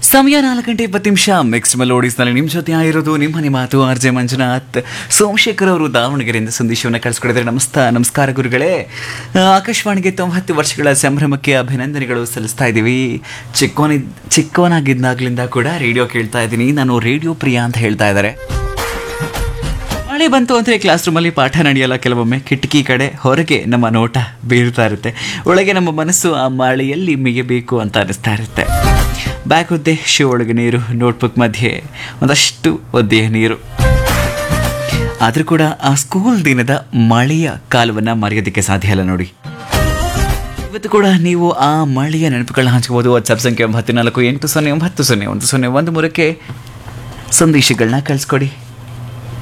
ಸಮಯ ನಾಲ್ಕು ಗಂಟೆ ಇಪ್ಪತ್ತು ನಿಮಿಷ ಮಿಕ್ಸ್ ಮೆಲೋಡೀಸ್ನಲ್ಲಿ ನಿಮ್ಮ ಜೊತೆ ಆಗಿರೋದು ನಿಮ್ಮ ಮನೆ ಮಾತು ಆರ್ ಜೆ ಮಂಜುನಾಥ್ ಸೋಮಶೇಖರ್ ಅವರು ದಾವಣಗೆರೆಯಿಂದ ಸಂದೇಶವನ್ನು ಕಳಿಸ್ಕೊಡಿದ್ದಾರೆ ನಮಸ್ತ ನಮಸ್ಕಾರ ಗುರುಗಳೇ ಆ, ಆಕಾಶವಾಣಿಗೆ ತೊಂಬತ್ತು ವರ್ಷಗಳ ಸಂಭ್ರಮಕ್ಕೆ ಅಭಿನಂದನೆಗಳು ಸಲ್ಲಿಸ್ತಾ ಇದ್ದೀವಿ ಚಿಕ್ಕವನಿ ಚಿಕ್ಕವನಾಗಿದ್ದಾಗಲಿಂದ ಕೂಡ ರೇಡಿಯೋ ಕೇಳ್ತಾ ಇದ್ದೀನಿ ನಾನು ರೇಡಿಯೋ ಪ್ರಿಯ ಅಂತ ಹೇಳ್ತಾ ಇದ್ದಾರೆ ಮಳೆ ಬಂತು ಅಂದರೆ ಕ್ಲಾಸ್ ರೂಮಲ್ಲಿ ಪಾಠ ನಡೆಯಲ್ಲ ಕೆಲವೊಮ್ಮೆ ಕಿಟಕಿ ಕಡೆ ಹೊರಗೆ ನಮ್ಮ ನೋಟ ಬೀಳ್ತಾ ಇರುತ್ತೆ ಒಳಗೆ ನಮ್ಮ ಮನಸ್ಸು ಆ ಮಳೆಯಲ್ಲಿ ಮಿಗಬೇಕು ಅಂತ ಅನಿಸ್ತಾ ಇರುತ್ತೆ ಬ್ಯಾಗ್ ಒದ್ದೆ ಶೂ ಒಳಗೆ ನೀರು ನೋಟ್ಬುಕ್ ಮಧ್ಯೆ ಒಂದಷ್ಟು ಒದ್ದೆಯ ನೀರು ಆದರೂ ಕೂಡ ಆ ಸ್ಕೂಲ್ ದಿನದ ಮಳೆಯ ಕಾಲವನ್ನು ಮರೆಯೋದಕ್ಕೆ ಸಾಧ್ಯ ಇಲ್ಲ ನೋಡಿ ಇವತ್ತು ಕೂಡ ನೀವು ಆ ಮಳೆಯ ನೆನಪುಗಳನ್ನ ಹಂಚ್ಕೋಬೋದು ವಾಟ್ಸಪ್ ಸಂಖ್ಯೆ ಒಂಬತ್ತು ನಾಲ್ಕು ಎಂಟು ಸೊನ್ನೆ ಒಂಬತ್ತು ಸೊನ್ನೆ ಒಂದು ಸೊನ್ನೆ ಒಂದು ಮೂರಕ್ಕೆ ಸಂದೇಶಗಳನ್ನ ಕಳಿಸ್ಕೊಡಿ